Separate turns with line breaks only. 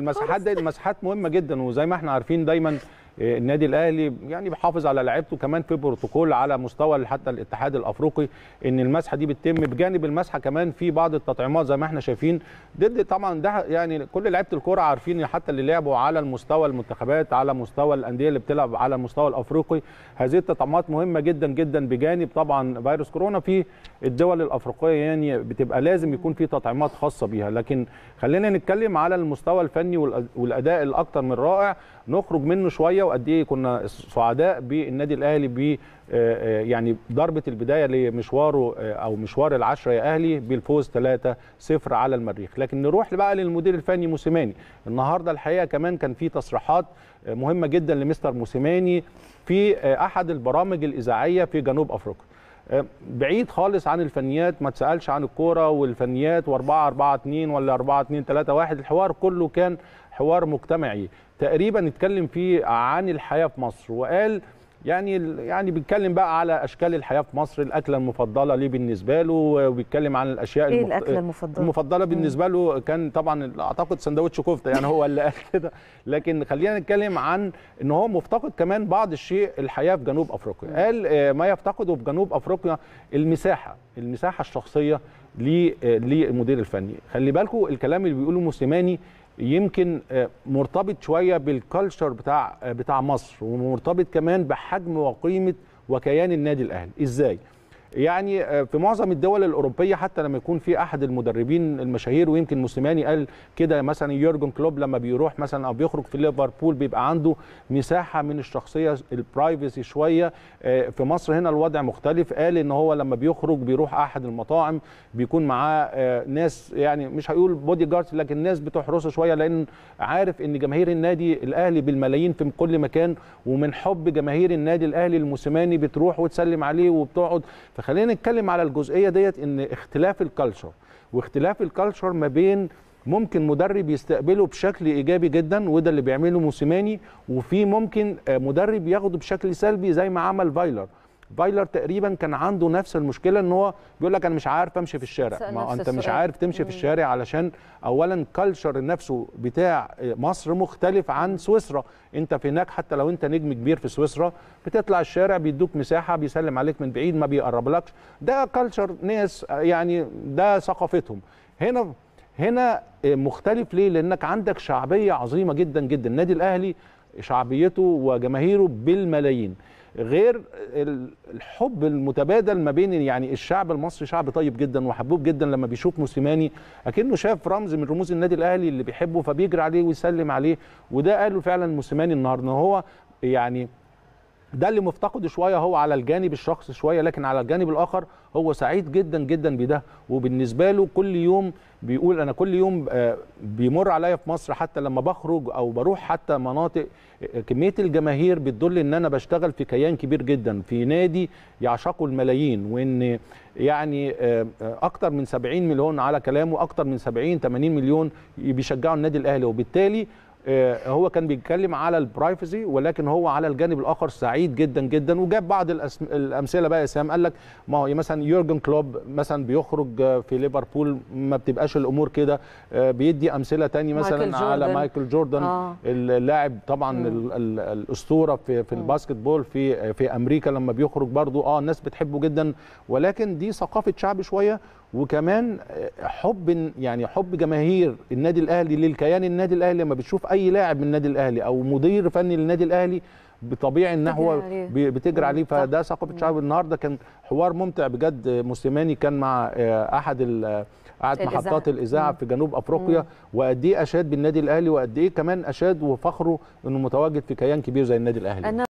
المساحات دي المساحات مهمه جدا وزي ما احنا عارفين دايما آه، النادي الاهلي يعني بيحافظ على لعيبته كمان في بروتوكول على مستوى حتى الاتحاد الافريقي ان المسحه دي بتتم بجانب المسحه كمان في بعض التطعيمات زي ما احنا شايفين ضد طبعا ده يعني كل لعيبه الكوره عارفين حتى اللي لعبوا على المستوى المنتخبات على مستوى الانديه اللي بتلعب على المستوى الافريقي هذه التطعيمات مهمه جدا جدا بجانب طبعا فيروس كورونا في الدول الافريقيه يعني بتبقى لازم يكون في تطعيمات خاصه بيها لكن خلينا نتكلم على المستوى الفني والأ- والاداء الاكثر من رائع نخرج منه شويه وقد ايه كنا سعداء بالنادي الاهلي ب آه، آه، يعني ضربه البدايه لمشواره آه، او مشوار العشره يا اهلي بالفوز 3-0 على المريخ لكن نروح بقى للمدير الفني موسيماني النهارده الحقيقه كمان كان في تصريحات آه، مهمه جدا لمستر موسيماني في آه، احد البرامج الاذاعيه في جنوب افريقيا آه، بعيد خالص عن الفنيات ما تسالش عن الكوره والفنيات و4 4 2 ولا 4 2 3 1 الحوار كله كان حوار مجتمعي تقريبا اتكلم فيه عن الحياه في مصر وقال يعني يعني بيتكلم بقى على اشكال الحياه في مصر الاكله المفضله ليه بالنسبه له وبيتكلم عن الاشياء
ايه
المخت-
الاكله المفضله
المفضله بالنسبه له كان طبعا اعتقد سندوتش كفته يعني هو اللي قال كده لكن خلينا نتكلم عن ان هو مفتقد كمان بعض الشيء الحياه في جنوب افريقيا قال آه، ما يفتقده في جنوب افريقيا المساحه المساحه الشخصيه ل- آه، للمدير الفني خلي بالكم الكلام اللي بيقوله موسيماني يمكن آه، مرتبط شويه بالكالتشر بتاع آه، بتاع مصر ومرتبط كمان بحجم وقيمه وكيان النادي الاهلي ازاي يعني آه، في معظم الدول الاوروبيه حتى لما يكون في احد المدربين المشاهير ويمكن موسيماني قال كده مثلا يورجن كلوب لما بيروح مثلا او بيخرج في ليفربول بيبقى عنده مساحه من الشخصيه البرايفسي شويه آه، في مصر هنا الوضع مختلف قال ان هو لما بيخرج بيروح احد المطاعم بيكون معاه آه، ناس يعني مش هيقول بودي جاردز لكن ناس بتحرسه شويه لان عارف ان جماهير النادي الاهلي بالملايين في كل مكان ومن حب جماهير النادي الاهلي الموسيماني بتروح وتسلم عليه وبتقعد فخلينا نتكلم على الجزئيه ديت ان اختلاف الكالتشر واختلاف الكالتشر ما بين ممكن مدرب يستقبله بشكل ايجابي جدا وده اللي بيعمله موسيماني وفي ممكن آه، مدرب ياخده بشكل سلبي زي ما عمل فايلر فايلر تقريبا كان عنده نفس المشكله ان هو بيقول لك انا مش عارف امشي في الشارع
سأل
ما
نفس
انت مش
السؤال.
عارف تمشي في الشارع علشان اولا كلتشر نفسه بتاع مصر مختلف عن سويسرا انت في هناك حتى لو انت نجم كبير في سويسرا بتطلع الشارع بيدوك مساحه بيسلم عليك من بعيد ما بيقربلكش ده كلتشر ناس يعني ده ثقافتهم هنا هنا مختلف ليه لانك عندك شعبيه عظيمه جدا جدا النادي الاهلي شعبيته وجماهيره بالملايين غير الحب المتبادل ما بين يعني الشعب المصري شعب طيب جدا وحبوب جدا لما بيشوف موسيماني اكنه شاف رمز من رموز النادي الاهلي اللي بيحبه فبيجري عليه ويسلم عليه وده قاله فعلا موسيماني النهارده إن هو يعني ده اللي مفتقده شويه هو على الجانب الشخصي شويه لكن على الجانب الاخر هو سعيد جدا جدا بده وبالنسبه له كل يوم بيقول انا كل يوم آه، بيمر عليا في مصر حتى لما بخرج او بروح حتى مناطق آه، كميه الجماهير بتدل ان انا بشتغل في كيان كبير جدا في نادي يعشقه الملايين وان يعني آه، آه، اكتر من 70 مليون على كلامه اكتر من 70 80 مليون بيشجعوا النادي الاهلي وبالتالي آه، هو كان بيتكلم على البرايفسي ولكن هو على الجانب الاخر سعيد جدا جدا وجاب بعض الأسم... الامثله بقى يا سام قال لك ما هو مثلا يورجن كلوب مثلا بيخرج آه، في ليفربول ما بتبقاش الامور كده آه، بيدي امثله تاني
مايكل
مثلا على
جوردن.
مايكل جوردن
آه.
اللاعب طبعا ال... ال... الاسطوره في في الباسكت بول في في امريكا لما بيخرج برضو اه الناس بتحبه جدا ولكن دي ثقافه شعب شويه وكمان حب يعني حب جماهير النادي الاهلي للكيان النادي الاهلي لما بتشوف اي لاعب من النادي الاهلي او مدير فني للنادي الاهلي بطبيعي ان هو
بتجري عليه.
بي- بتجري عليه
صح.
فده ثقافه شعب النهارده كان حوار ممتع بجد موسيماني كان مع آه، احد ال- احد
الإذاعة.
محطات الاذاعه في جنوب افريقيا وقد ايه اشاد بالنادي الاهلي وقد ايه كمان اشاد وفخره انه متواجد في كيان كبير زي النادي الاهلي
انا